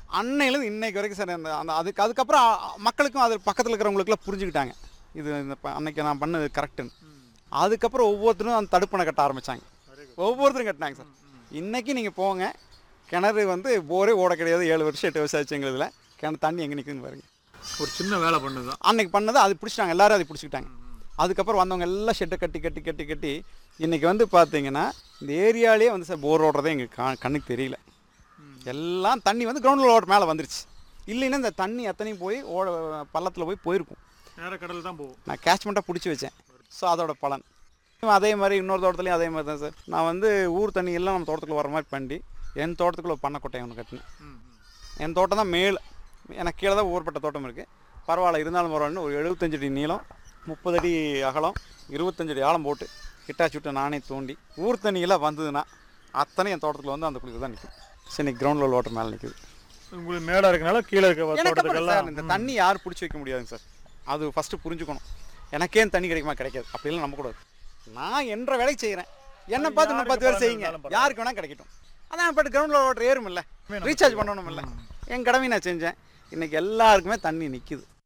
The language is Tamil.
அன்னையிலேருந்து இன்னைக்கு வரைக்கும் சார் அந்த அந்த அதுக்கு அதுக்கப்புறம் அ- மக்களுக்கும் அது பக்கத்தில் இருக்கிறவங்களுக்குலாம் புரிஞ்சுக்கிட்டாங்க இது இந்த ப- அன்னைக்கு நான் பண்ணது கரெக்டுன்னு அதுக்கப்புறம் ஒவ்வொருத்தரும் அந்த தடுப்பணை கட்ட ஆரம்பித்தாங்க ஒவ்வொருத்தரும் கட்டினாங்க சார் இன்னைக்கு நீங்கள் போங்க கிணறு வந்து போரே ஓட கிடையாது ஏழு வருஷம் எட்டு வருஷம் ஆச்சு எங்களுதுல கிணறு தண்ணி எங்கே நிற்குதுன்னு பாருங்க ஒரு சின்ன வேலை பண்ணுதான் அன்னைக்கு பண்ணது அது பிடிச்சிட்டாங்க எல்லாரும் அதை பிடிச்சிக்கிட்டாங்க அதுக்கப்புறம் வந்தவங்க எல்லாம் ஷெட்டை கட்டி கட்டி கட்டி கட்டி இன்னைக்கு வந்து பார்த்தீங்கன்னா இந்த ஏரியாலேயே வந்து சார் போர் ஓடுறதே எங்களுக்கு கா கண்ணுக்கு தெரியல எல்லாம் தண்ணி வந்து கிரவுண்டில் ஓட மேலே வந்துருச்சு இல்லைன்னா இந்த தண்ணி எத்தனையும் போய் ஓட பள்ளத்தில் போய் போயிருக்கும் நேர கடல் தான் போகும் நான் கேட்ச்மெண்ட்டாக பிடிச்சி வச்சேன் ஸோ அதோட பலன் அதே மாதிரி இன்னொரு தோட்டத்துலையும் அதே மாதிரி தான் சார் நான் வந்து ஊர் தண்ணி எல்லாம் நம்ம தோட்டத்துக்குள்ள வர மாதிரி பண்ணி என் தோட்டத்துக்குள்ள ஒரு பண்ணைக்கொட்டை ஒன்று கட்டினேன் என் தோட்டம் தான் மேல் எனக்கு கீழே தான் ஊர்பட்ட தோட்டம் இருக்குது பரவாயில்ல இருந்தாலும் பரவாயில்லன்னு ஒரு எழுபத்தஞ்சு அடி நீளம் முப்பது அடி அகலம் இருபத்தஞ்சு அடி ஆழம் போட்டு கிட்டாச்சி விட்டு நானே தோண்டி ஊர் தண்ணியெல்லாம் வந்ததுன்னா அத்தனை என் தோட்டத்தில் வந்து அந்த குளிர் தான் நிற்கும் சரி இன்னைக்கு கிரவுண்டில் வாட்டர் மேலே நிற்குது உங்களுக்கு மேலே இருக்கனால கீழே இருக்க எனக்கு அப்புறம் தோட்டத்துக்கெல்லாம் சார் இந்த தண்ணி யாரும் பிடிச்சி வைக்க முடியாதுங்க சார் அது ஃபஸ்ட்டு புரிஞ்சுக்கணும் எனக்கே இந்த தண்ணி கிடைக்குமா கிடைக்காது அப்படிலாம் நம்பக்கூடாது நான் என்ற வேலைக்கு செய்கிறேன் என்னை பார்த்து இன்னும் பத்து பேர் யாருக்கு செய்யுங்க பலன் யாருக்கு வேணால் கிடைக்கட்டும் அதான் பட் கிரவுண்டில் வாட்டர் ஏறும் இல்லை ரீசார்ஜ் பண்ணணும் இல்லை என் கடமை நான் செஞ்சேன் இன்னைக்கு எல்லாருக்குமே தண்ணி நிற்கிது